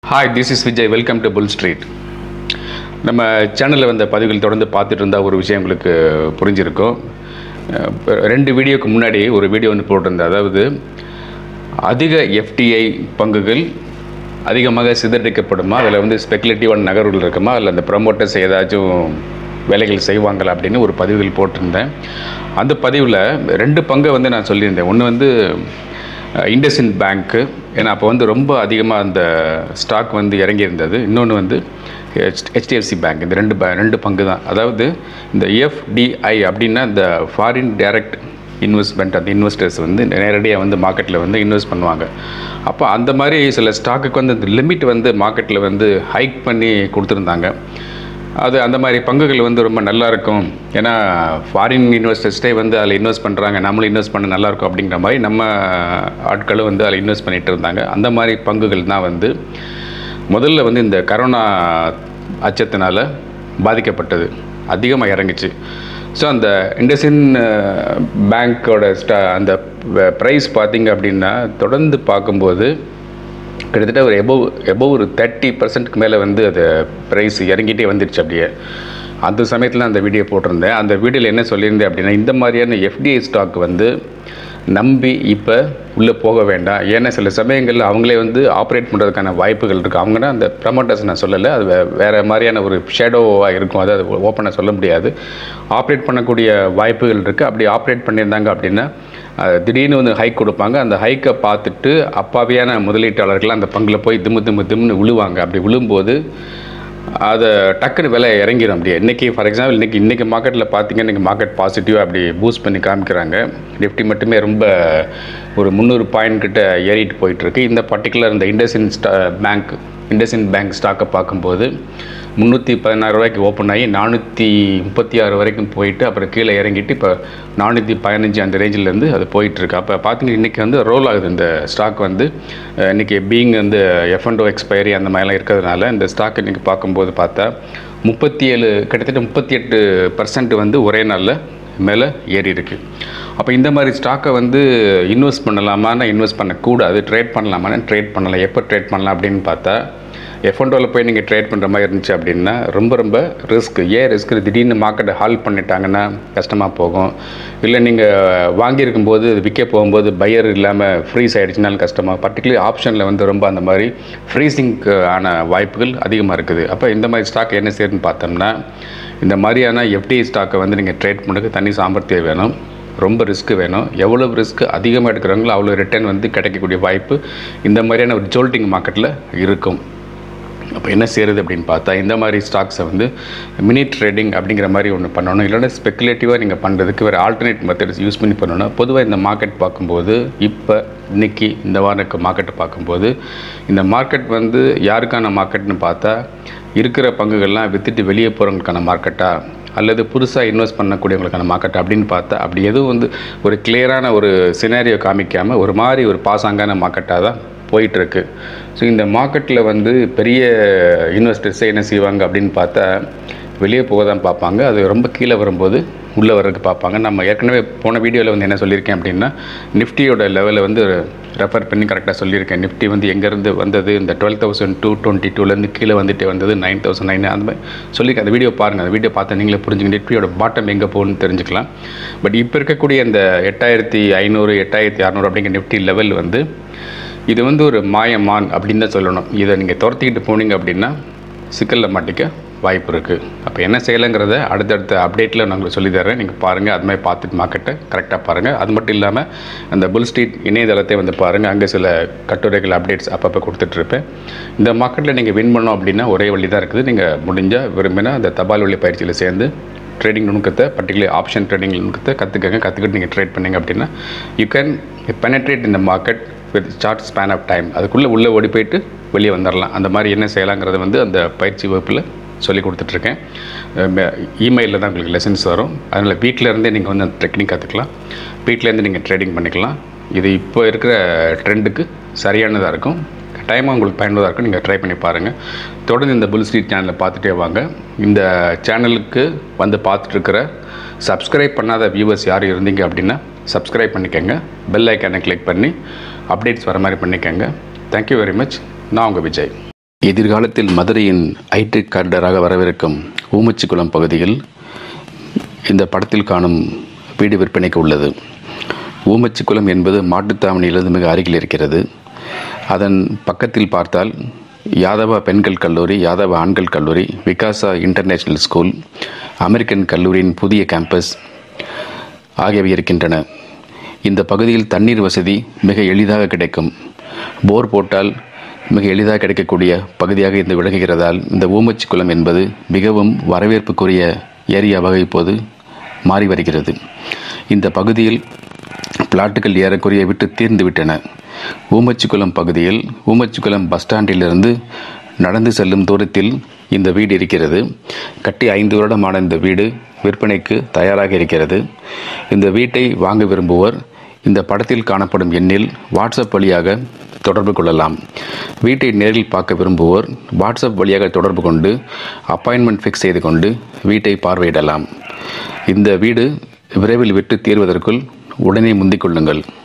hi this is Vijay welcome to Bull Street நம்ம சேனலில் வந்த பதிவுகள் தொடர்ந்து பார்த்துட்டு இருந்தால் ஒரு விஷயம் உங்களுக்கு புரிஞ்சிருக்கும் அஹ் இப்ப ரெண்டு வீடியோக்கு முன்னாடி ஒரு வீடியோ வந்து போட்டிருந்தேன் அதாவது அதிக எஃப்டிஐ பங்குகள் அதிகமாக சிதறடிக்கப்படுமா அதில் வந்து ஸ்பெகுலேட்டிவான நகர்வுகள் இருக்குமா அதில் அந்த ப்ரமோட்டர்ஸ் ஏதாச்சும் வேலைகள் செய்வாங்களா அப்படின்னு ஒரு பதிவுகள் போட்டிருந்தேன் அந்த பதிவில் ரெண்டு பங்கை வந்து நான் சொல்லியிருந்தேன் ஒன்று வந்து இண்டஸ்இன் பேங்க்கு ஏன்னா அப்போ வந்து ரொம்ப அதிகமாக அந்த ஸ்டாக் வந்து இறங்கியிருந்தது இன்னொன்று வந்து ஹெச்டிஎஃப்சி பேங்க் இந்த ரெண்டு ப- ரெண்டு பங்கு தான் அதாவது இந்த எஃப்டிஐ அப்படின்னா இந்த ஃபாரின் டைரக்ட் இன்வெஸ்ட்மெண்ட் அந்த இன்வெஸ்டர்ஸ் வந்து நேரடியாக வந்து மார்க்கெட்டில் வந்து இன்வெஸ்ட் பண்ணுவாங்க அப்போ அந்த மாதிரி சில ஸ்டாக்குக்கு வந்து அந்த லிமிட் வந்து மார்க்கெட்டில் வந்து ஹைக் பண்ணி கொடுத்துருந்தாங்க அது அந்த மாதிரி பங்குகள் வந்து ரொம்ப நல்லா இருக்கும் ஏன்னா ஃபாரின் இன்வெஸ்டர்ஸ்டே வந்து அதில் இன்வெஸ்ட் பண்ணுறாங்க நம்மளும் இன்வெஸ்ட் பண்ண நல்லா இருக்கும் அப்படிங்கிற மாதிரி நம்ம ஆட்களும் வந்து அதில் இன்வெஸ்ட் பண்ணிட்டு இருந்தாங்க அந்த மாதிரி பங்குகள் தான் வந்து முதல்ல வந்து இந்த கரோனா அச்சத்தினால பாதிக்கப்பட்டது அதிகமாக இறங்குச்சு ஸோ அந்த இண்டஸ்இன் பேங்க்கோட ஸ்டா அந்த ப்ரைஸ் பார்த்தீங்க அப்படின்னா தொடர்ந்து பார்க்கும்போது கிட்டத்தட்ட ஒரு எபோவ் எபோவ் ஒரு தேர்ட்டி பர்சன்ட்க்கு மேலே வந்து அது ப்ரைஸ் இறங்கிட்டே வந்துடுச்சு அப்படியே அந்த சமயத்தில் அந்த வீடியோ போட்டிருந்தேன் அந்த வீடியோவில் என்ன சொல்லியிருந்தேன் அப்படின்னா இந்த மாதிரியான எஃப்டிஐ ஸ்டாக் வந்து நம்பி இப்போ உள்ளே போக வேண்டாம் ஏன்னா சில சமயங்களில் அவங்களே வந்து ஆப்ரேட் பண்ணுறதுக்கான வாய்ப்புகள் இருக்குது அவங்கன்னா அந்த ப்ரமோட்டர்ஸ் நான் சொல்லலை அது வே- வேறு மாதிரியான ஒரு ஷேடோவாக இருக்கும் அது அது ஓப்பனாக சொல்ல முடியாது ஆப்ரேட் பண்ணக்கூடிய வாய்ப்புகள் இருக்குது அப்படி ஆப்ரேட் பண்ணியிருந்தாங்க அப்படின்னா அஹ், திடீர்னு வந்து ஹைக் கொடுப்பாங்க அந்த ஹைக்கை பார்த்துட்டு அப்பாவியான முதலீட்டாளர்கள் அந்த பங்கில் போய் திம்மு திம்மு திம்னு விழுவாங்க அப்படி விழும்போது அதை டக்குன்னு விலை இறங்கிடும் அப்படியே இன்றைக்கி ஃபார் எக்ஸாம்பிள் இன்றைக்கி இன்றைக்கி மார்க்கெட்டில் பார்த்தீங்கன்னா இன்றைக்கி மார்க்கெட் பாசிட்டிவாக அப்படி பூஸ்ட் பண்ணி காமிக்கிறாங்க நிஃப்டி மட்டுமே ரொம்ப ஒரு முந்நூறு பாயிண்ட் கிட்ட ஏறிட்டு போயிட்டுருக்கு இந்த பர்டிகுலர் இந்த இண்டஸ்இன் ஸ்டா பேங்க் இண்டஸ்இன் பேங்க் ஸ்டாக்கை பார்க்கும்போது முந்நூற்றி பதினாறு ரூபாய்க்கு ஓப்பன் ஆகி நானூற்றி முப்பத்தி ஆறு வரைக்கும் போயிட்டு அப்புறம் கீழே இறங்கிட்டு இப்போ நானூற்றி பதினஞ்சு அந்த ரேஞ்சிலேருந்து அது போயிட்டுருக்கு அப்போ பார்த்தீங்கன்னா இன்றைக்கி வந்து ரோல் ஆகுது இந்த ஸ்டாக் வந்து அஹ், இன்னைக்கு பீங் வந்து எஃப் அண்ட் எக்ஸ்பைரி அந்த மாதிரிலாம் இருக்கிறதுனால இந்த ஸ்டாக் இன்றைக்கி பார்க்கும்போது பார்த்தா முப்பத்தி ஏழு கிட்டத்தட்ட முப்பத்தி எட்டு பர்சன்ட் வந்து ஒரே நாளில் மேலே ஏறி இருக்கு அப்போ இந்த மாதிரி ஸ்டாக்கை வந்து இன்வெஸ்ட் பண்ணலாமான்னு இன்வெஸ்ட் பண்ணக்கூடாது ட்ரேட் பண்ணலாமான்னு ட்ரேட் பண்ணலாம் எப்போ ட்ரேட் பண்ணலாம் அப்படின்னு பார்த்தா எஃப்என்டோவில் போய் நீங்கள் ட்ரேட் பண்ணுற மாதிரி இருந்துச்சு அப்படின்னா ரொம்ப ரொம்ப ரிஸ்க் ஏன் ரிஸ்க் திடீர்னு மார்க்கெட்டை ஹால் பண்ணிட்டாங்கன்னா கஷ்டமாக போகும் இல்லை நீங்கள் வாங்கியிருக்கும் போது அது விற்க போகும்போது பையர் இல்லாமல் ஃப்ரீஸ் ஆகிடுச்சுனாலும் கஷ்டமாக பர்டிகுலர் ஆப்ஷனில் வந்து ரொம்ப அந்த மாதிரி ஃப்ரீசிங்க்கு ஆன வாய்ப்புகள் அதிகமாக இருக்குது அப்போ இந்த மாதிரி ஸ்டாக் என்ன செய்யுதுன்னு பார்த்தோம்னா இந்த மாதிரியான எஃப்டி ஸ்டாக்கை வந்து நீங்கள் ட்ரேட் பண்ணுறதுக்கு தனி சாமர்த்தியம் வேணும் ரொம்ப ரிஸ்க் வேணும் எவ்வளோ ரிஸ்க் அதிகமாக எடுக்கிறவங்களோ அவ்வளோ ரிட்டர்ன் வந்து கிடைக்கக்கூடிய வாய்ப்பு இந்த மாதிரியான ஒரு ஜோல்ட்டிங் மார்க்கெட்டில் இருக்கும் அப்போ என்ன செய்கிறது அப்படின்னு பார்த்தா இந்த மாதிரி ஸ்டாக்ஸை வந்து மினி ட்ரேடிங் அப்படிங்கிற மாதிரி ஒன்று பண்ணணும் இல்லைன்னா ஸ்பெக்குலேட்டிவாக நீங்கள் பண்ணுறதுக்கு வேறு ஆல்டர்னேட் மெத்தட்ஸ் யூஸ் பண்ணி பண்ணணும் பொதுவாக இந்த மார்க்கெட் பார்க்கும்போது இப்போ இன்னைக்கு இந்த வாரக்கு மார்க்கெட்டை பார்க்கும்போது இந்த மார்க்கெட் வந்து யாருக்கான மார்க்கெட்னு பார்த்தா இருக்கிற பங்குகள்லாம் விற்றுட்டு வெளியே போகிறவங்களுக்கான மார்க்கெட்டா அல்லது புதுசாக இன்வெஸ்ட் பண்ணக்கூடியவங்களுக்கான மார்க்கெட் அப்படின்னு பார்த்தா அப்படி எதுவும் வந்து ஒரு கிளியரான ஒரு சினாரியோ காமிக்காமல் ஒரு மாதிரி ஒரு பாசாங்கான மார்க்கெட்டாக தான் போயிட்டுருக்கு ஸோ இந்த மார்க்கெட்டில் வந்து பெரிய இன்வெஸ்டர்ஸே என்ன செய்வாங்க அப்படின்னு பார்த்தா வெளியே போக தான் பார்ப்பாங்க அது ரொம்ப கீழே வரும்போது உள்ளே வர்றதுக்கு பார்ப்பாங்க நம்ம ஏற்கனவே போன வீடியோவில் வந்து என்ன சொல்லியிருக்கேன் அப்படின்னா நிஃப்டியோட லெவலை வந்து ரெஃபர் பண்ணி கரெக்டாக சொல்லியிருக்கேன் நிஃப்டி வந்து எங்கேருந்து வந்தது இந்த டுவெல் தௌசண்ட் டூ டுவெண்ட்டி டூலேருந்து கீழே வந்துட்டு வந்தது நைன் தௌசண்ட் நைன் அந்த மாதிரி சொல்லியிருக்கேன் அந்த வீடியோ பாருங்கள் அந்த வீடியோ பார்த்தா நீங்களே புரிஞ்சுங்க நிஃப்டியோட பாட்டம் எங்கே போகணும்னு தெரிஞ்சுக்கலாம் பட் இப்போ இருக்கக்கூடிய இந்த எட்டாயிரத்தி ஐநூறு எட்டாயிரத்தி அறநூறு அப்படிங்கிற நிஃப்டி லெவல் வந்து இது வந்து ஒரு மாயமான் அப்படின்னு தான் சொல்லணும் இதை நீங்கள் துரத்திக்கிட்டு போனீங்க அப்படின்னா சிக்கலில் மாட்டிக்க வாய்ப்பு இருக்குது அப்போ என்ன செய்யலைங்கிறத அடுத்தடுத்த அப்டேட்டில் நான் உங்களுக்கு சொல்லித் தரேன் நீங்கள் பாருங்கள் அது மாதிரி பார்த்துட்டு மார்க்கெட்டை கரெக்டாக பாருங்கள் அது மட்டும் இல்லாமல் அந்த புல் ஸ்ட்ரீட் இணையதளத்தை வந்து பாருங்கள் அங்கே சில கட்டுரைகள் அப்டேட்ஸ் அப்பப்போ கொடுத்துட்ருப்பேன் இந்த மார்க்கெட்டில் நீங்கள் வின் பண்ணோம் அப்படின்னா ஒரே வழி தான் இருக்குது நீங்கள் முடிஞ்சால் விரும்பினா அந்த தபால் வழி பயிற்சியில் சேர்ந்து ட்ரேடிங் நுணுக்கத்தை பர்டிகுலர் ஆப்ஷன் ட்ரேடிங் நுணுக்கத்தை கற்றுக்கங்க கற்றுக்கிட்டு நீங்கள் ட்ரேட் பண்ணீங்க அப்படின்னா யூ கேன் பெனட்ரேட் இந்த market with short span of time அதுக்குள்ளே உள்ளே ஓடி போயிட்டு வெளியே வந்துடலாம் அந்த மாதிரி என்ன செய்யலாங்கிறத வந்து அந்த பயிற்சி வகுப்பில் சொல்லி கொடுத்துட்ருக்கேன் இமெயிலில் தான் உங்களுக்கு லெசன்ஸ் வரும் அதனால் வீட்டில் இருந்தே நீங்கள் வந்து அந்த டெக்னிக் கற்றுக்கலாம் வீட்டிலேருந்து நீங்கள் ட்ரேடிங் பண்ணிக்கலாம் இது இப்போ இருக்கிற ட்ரெண்டுக்கு சரியானதாக இருக்கும் கட்டாயமாக உங்களுக்கு பயனுள்ளதாக இருக்கும் நீங்கள் ட்ரை பண்ணி பாருங்கள் தொடர்ந்து இந்த புல் ஸ்ட்ரீட் சேனலை பார்த்துட்டே வாங்க இந்த சேனலுக்கு வந்து பார்த்துட்ருக்கிற சப்ஸ்கிரைப் பண்ணாத வியூவர்ஸ் யார் இருந்தீங்க அப்படின்னா சப்ஸ்கிரைப் பண்ணிக்கோங்க பெல் ஐக்கானை கிளிக் பண்ணி அப்டேட்ஸ் வர மாதிரி பண்ணிக்கோங்க தேங்க்யூ வெரி மச் நான் உங்கள் விஜய் எதிர்காலத்தில் மதுரையின் ஐடி கார்டராக வரவிருக்கும் ஊமச்சிக்குளம் பகுதியில் இந்த படத்தில் காணும் வீடு விற்பனைக்கு உள்ளது ஊமச்சிக்குளம் என்பது மாட்டுத்தாவணியிலிருந்து மிக அருகில் இருக்கிறது அதன் பக்கத்தில் பார்த்தால் யாதவா பெண்கள் கல்லூரி யாதவா ஆண்கள் கல்லூரி விகாசா இன்டர்நேஷனல் ஸ்கூல் அமெரிக்கன் கல்லூரியின் புதிய கேம்பஸ் ஆகியவை இருக்கின்றன இந்த பகுதியில் தண்ணீர் வசதி மிக எளிதாக கிடைக்கும் போர் போட்டால் மிக எளிதாக கிடைக்கக்கூடிய பகுதியாக இது விளங்குகிறதால் இந்த ஊமச்சி குளம் என்பது மிகவும் வரவேற்புக்குரிய ஏரியாவாக இப்போது மாறி வருகிறது இந்த பகுதியில் பிளாட்டுகள் ஏறக்குறைய விட்டு தீர்ந்து விட்டன ஊமச்சிக்குளம் பகுதியில் ஊமச்சிக்குளம் பஸ் ஸ்டாண்டிலிருந்து நடந்து செல்லும் தூரத்தில் இந்த வீடு இருக்கிறது கட்டி ஐந்து வருடமான இந்த வீடு விற்பனைக்கு தயாராக இருக்கிறது இந்த வீட்டை வாங்க விரும்புவோர் இந்த படத்தில் காணப்படும் எண்ணில் வாட்ஸ்அப் வழியாக தொடர்பு கொள்ளலாம் வீட்டை நேரில் பார்க்க விரும்புவோர் வாட்ஸ்அப் வழியாக தொடர்பு கொண்டு அப்பாயின்மெண்ட் ஃபிக்ஸ் செய்து கொண்டு வீட்டை பார்வையிடலாம் இந்த வீடு விரைவில் விட்டு தீர்வதற்குள் உடனே முந்திக் கொள்ளுங்கள்